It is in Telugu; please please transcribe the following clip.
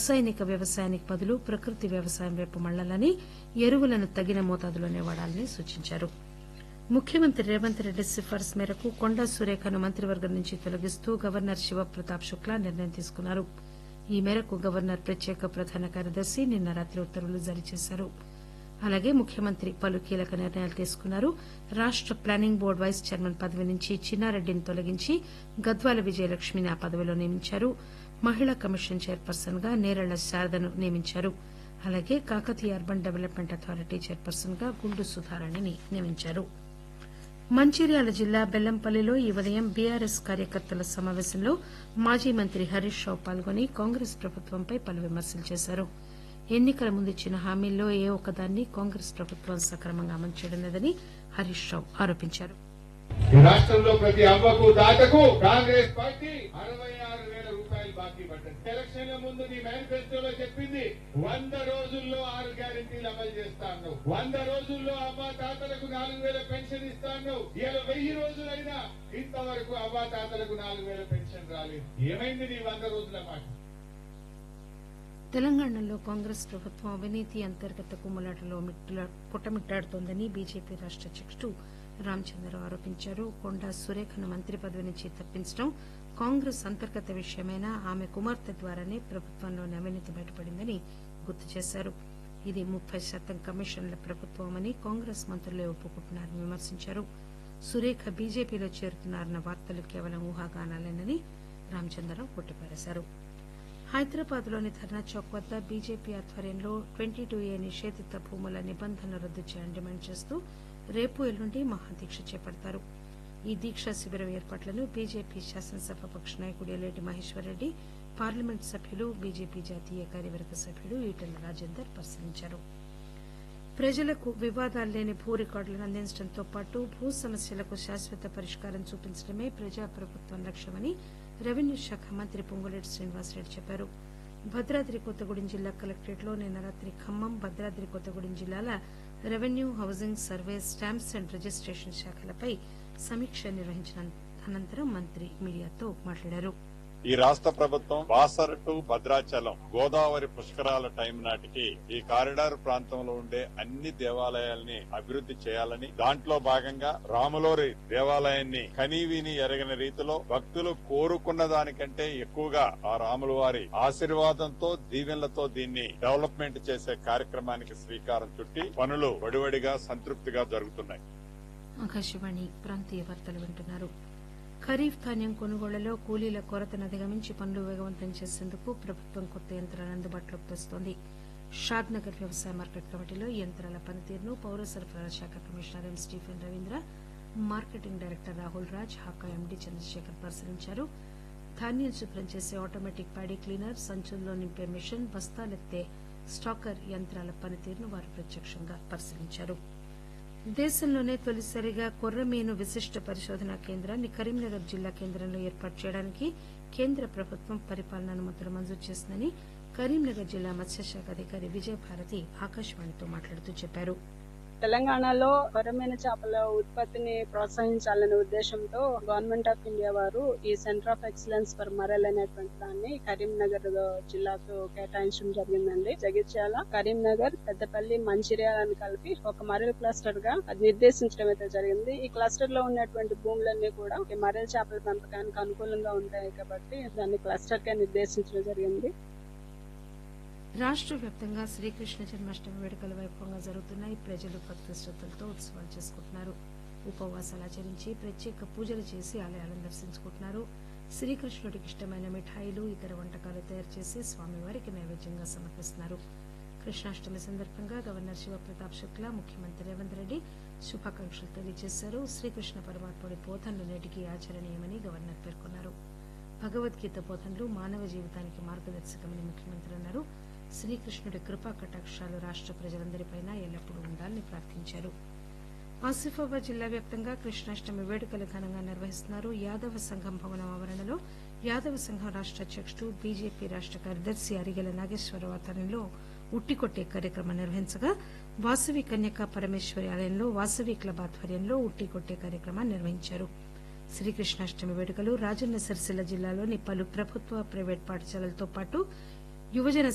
రసాయనిక వ్యవసాయానికి బదులు ప్రకృతి వ్యవసాయం వైపు మళ్లాలని ఎరువులను తగిన మోతాదులోనే వాడాలని సూచించారు ముఖ్యమంత్రి రేవంత్ రెడ్డి సిఫార్సు మేరకు కొండా సురేఖను మంత్రివర్గం నుంచి తొలగిస్తూ గవర్నర్ శివప్రతాప్ శుక్లా నిర్ణయం తీసుకున్నారు ఈ మేరకు గవర్నర్ ప్రత్యేక ప్రధాన కార్యదర్శి నిన్న రాత్రి ఉత్తర్వులు జారీ చేశారు అలాగే ముఖ్యమంత్రి పలు కీలక నిర్ణయాలు తీసుకున్నారు రాష్ట ప్లానింగ్ బోర్డు వైస్ చైర్మన్ పదవి నుంచి చిన్నారెడ్డిని తొలగించి గద్వాల విజయలక్ష్మిని ఆ పదవిలో నియమించారు మహిళా కమిషన్ చైర్పర్సన్ గా నేరళ్ల శారదను నియమించారు అలాగే Kakatiya urban development authority chairperson గా గుండు సుధారాణిని నియమించారు మంచిర్యాల జిల్లా బెల్లంపల్లిలో ఈ ఉదయం బీఆర్ఎస్ కార్యకర్తల సమావేశంలో మాజీ మంత్రి హరీష్ రావు పాల్గొని కాంగ్రెస్ ప్రభుత్వంపై పలు విమర్శలు చేశారు ఎన్నికల ముందు ఇచ్చిన హామీల్లో ఏ ఒక్కదాన్ని కాంగ్రెస్ ప్రభుత్వం సక్రమంగా అమలు చేయడం లేదని హరీష్ రావు ఆరోపించారు ఈ రాష్ట్రంలో ప్రతి అవ్వకు దాతకు కాంగ్రెస్ పార్టీ అరవై ఆరు వేల రూపాయలు బాకీ పడ్డది ఎలక్షన్ల ముందు నీ మేనిఫెస్టోలో చెప్పింది వంద రోజుల్లో ఆరు గ్యారెంటీలు అమలు చేస్తాను వంద రోజుల్లో అవ్వ తాతలకు నాలుగు వేల పెన్షన్ ఇస్తాను ఇలా వెయ్యి రోజులైనా ఇంతవరకు అవ్వ తాతలకు నాలుగు వేల పెన్షన్ రాలేదు ఏమైంది నీ వంద రోజుల మాట తెలంగాణలో కాంగ్రెస్ ప్రభుత్వం అవినీతి అంతర్గత కుమ్ములాటలో మిట్టుల- పుట్టమిట్టాడుతోందని బీజేపీ రాష్ట అధ్యకుడు రామచంద్రరావు ఆరోపించారు కొండా సురేఖను మంత్రి పదవి నుంచి తప్పించడం కాంగ్రెస్ అంతర్గత విషయమైనా ఆమె కుమార్తె ద్వారానే ప్రభుత్వంలోని అవినీతి బయటపడిందని గుర్తు చేశారు ఇది ముప్పై శాతం కమిషన్ల ప్రభుత్వమని కాంగ్రెస్ మంత్రులే ఒప్పుకుంటున్నారని విమర్శించారు సురేఖ బీజేపీలో చేరుతున్నారన్న వార్తలు కేవలం ఊహాగానాలేనని రామచంద్రరావు కొట్టిపారేశారు హైదరాబాద్ లోని ధర్నా చౌక్ వద్ద బీజేపీ ఆధ్వర్యంలో ట్వంటీ టూ ఏ నిషేధిత భూముల నిబంధనలు రద్దు చేయాలని డిమాండ్ చేస్తూ రేపు ఎల్లుండి మహాదీక్ష చేపడతారు ఈ దీక్షా శిబిరం ఏర్పాట్లను బీజేపీ శాసనసభాపక్ష నాయకుడు ఎల్లేటి మహేశ్వరరెడ్డి పార్లమెంట్ సభ్యులు బీజేపీ జాతీయ కార్యవర్గ సభ్యుడు ఈటెల రాజేందర్ పరిశీలించారు ప్రజలకు వివాదాలు లేని భూ రికార్డులను అందించడంతో పాటు భూ సమస్యలకు శాశ్వత పరిష్కారం చూపించడమే ప్రజాప్రభుత్వం లక్ష్యమని రెవెన్యూ శాఖ మంత్రి పొంగులేటి శ్రీనివాసరెడ్డి చెప్పారు భద్రాద్రి కొత్తగూడెం జిల్లా కలెక్టరేట్లో నిన్న రాత్రి ఖమ్మం భద్రాద్రి కొత్తగూడెం జిల్లాల revenue housing survey stamps and registration శాఖలపై సమీక్ష నిర్వహించిన అనంతరం మంత్రి మీడియాతో మాట్లాడారు ఈ రాష్ట్ర ప్రభుత్వం బాసర్ టు భద్రాచలం గోదావరి పుష్కరాల టైం నాటికి ఈ కారిడార్ ప్రాంతంలో ఉండే అన్ని దేవాలయాల్ని అభివృద్ధి చేయాలని దాంట్లో భాగంగా రాములోరి దేవాలయాన్ని కనీవిని ఎరగని రీతిలో భక్తులు కోరుకున్న దానికంటే ఎక్కువగా ఆ రాముల వారి ఆశీర్వాదంతో దీవెనలతో దీన్ని డెవలప్మెంట్ చేసే కార్యక్రమానికి శ్రీకారం చుట్టి పనులు వడివడిగా సంతృప్తిగా జరుగుతున్నాయి ఆకాశవాణి ప్రాంతీయ వార్తలు వింటున్నారు ఖరీఫ్ ధాన్యం కొనుగోళ్లలో కూలీల కొరతను అధిగమించి పనులు వేగవంతం చేసేందుకు ప్రభుత్వం కొత్త యంత్రాలను అందుబాటులోకి తెస్తోంది షాద్ నగర్ వ్యవసాయ మార్కెట్ కమిటీలో ఈ యంత్రాల పనితీరును పౌర సరఫరాల శాఖ commissioner M Stephen Raveendra marketing director Rahul Raj HACA MD Chandrasekhar పరిశీలించారు ధాన్యం శుభ్రం చేసే ఆటోమేటిక్ ప్యాడీ క్లీనర్ సంచుల్లో నింపే మిషన్ బస్తాలెత్తే స్టాకర్ యంత్రాల పనితీరును వారు ప్రత్యక్షంగా పరిశీలించారు దేశంలోనే తొలిసారిగా కొర్రమీను విశిష్ట పరిశోధనా కేంద్రాన్ని కరీంనగర్ జిల్లా కేంద్రంలో ఏర్పాటు చేయడానికి కేంద్ర ప్రభుత్వం పరిపాలన అనుమతులు మంజూరు చేసిందని కరీంనగర్ జిల్లా మత్స్యశాఖ అధికారి విజయభారతి ఆకాశవాణితో మాట్లాడుతూ చెప్పారు తెలంగాణలో కొరమైన చేపల ఉత్పత్తిని ప్రోత్సహించాలనే ఉద్దేశంతో గవర్నమెంట్ ఆఫ్ ఇండియా వారు ఈ సెంటర్ ఆఫ్ ఎక్సలెన్స్ ఫర్ మరల్ అనేటువంటి దాన్ని కరీంనగర్ జిల్లాకు కేటాయించడం జరిగిందండి జగిత్యాల కరీంనగర్ పెద్దపల్లి మంచిర్యాలని కలిపి ఒక మరల్ క్లస్టర్ గా అది నిర్దేశించడం అయితే జరిగింది ఈ క్లస్టర్ లో ఉన్నటువంటి భూములన్నీ కూడా ఈ మరల్ చేపల పెంపకానికి అనుకూలంగా ఉంటాయి కాబట్టి దాన్ని క్లస్టర్ గా నిర్దేశించడం జరిగింది రాష్ట్ర వ్యాప్తంగా శ్రీకృష్ణ జన్మాష్టమి వేడుకలు వైభవంగా జరుగుతున్నాయి ప్రజలు భక్తి శ్రద్దలతో ఉత్సవాలు చేసుకుంటున్నారు ఉపవాసాలు ఆచరించి ప్రత్యేక పూజలు చేసి ఆలయాలను దర్శించుకుంటున్నారు శ్రీకృష్ణుడికి ఇష్టమైన మిఠాయిలు ఇతర వంటకాలు తయారు చేసి స్వామివారికి నైవేద్యంగా సమర్పిస్తున్నారు కృష్ణాష్టమి సందర్భంగా గవర్నర్ శివప్రతాప్ శుక్లా ముఖ్యమంత్రి రేవంత్ రెడ్డి శుభాకాంక్షలు తెలియజేశారు శ్రీకృష్ణ పరమాత్ముడి బోధనలు నేటికి ఆచరణీయమని గవర్నర్ పేర్కొన్నారు భగవద్గీత బోధనలు మానవ జీవితానికి మార్గదర్శకమని ముఖ్యమంత్రి అన్నారు శ్రీకృష్ణుడి కృపా కటాక్షాలు రాష్ట్ర ప్రజలందరిపైన ఎల్లప్పుడూ ఉండాలని ప్రార్థించారు ఆసిఫాబాద్ జిల్లా వ్యాప్తంగా కృష్ణాష్టమి వేడుకలు ఘనంగా నిర్వహిస్తున్నారు యాదవ సంఘం భవనం ఆవరణలో యాదవ సంఘం రాష్ట్ర అధ్యక్షుడు బీజేపీ రాష్ట్ర కార్యదర్శి అరిగెల నాగేశ్వరరావు ఆధ్వర్యంలో ఉట్టికొట్టే కార్యక్రమం నిర్వహించగా వాసవి కన్యకా పరమేశ్వరి ఆలయంలో వాసవి క్లబ్ ఆధ్వర్యంలో ఉట్టికొట్టే కార్యక్రమాన్ని నిర్వహించారు శ్రీకృష్ణాష్టమి వేడుకలు రాజన్న సిరిసిల్ల జిల్లాలోని పలు ప్రభుత్వ ప్రైవేట్ పాఠశాలలతో పాటు యువజన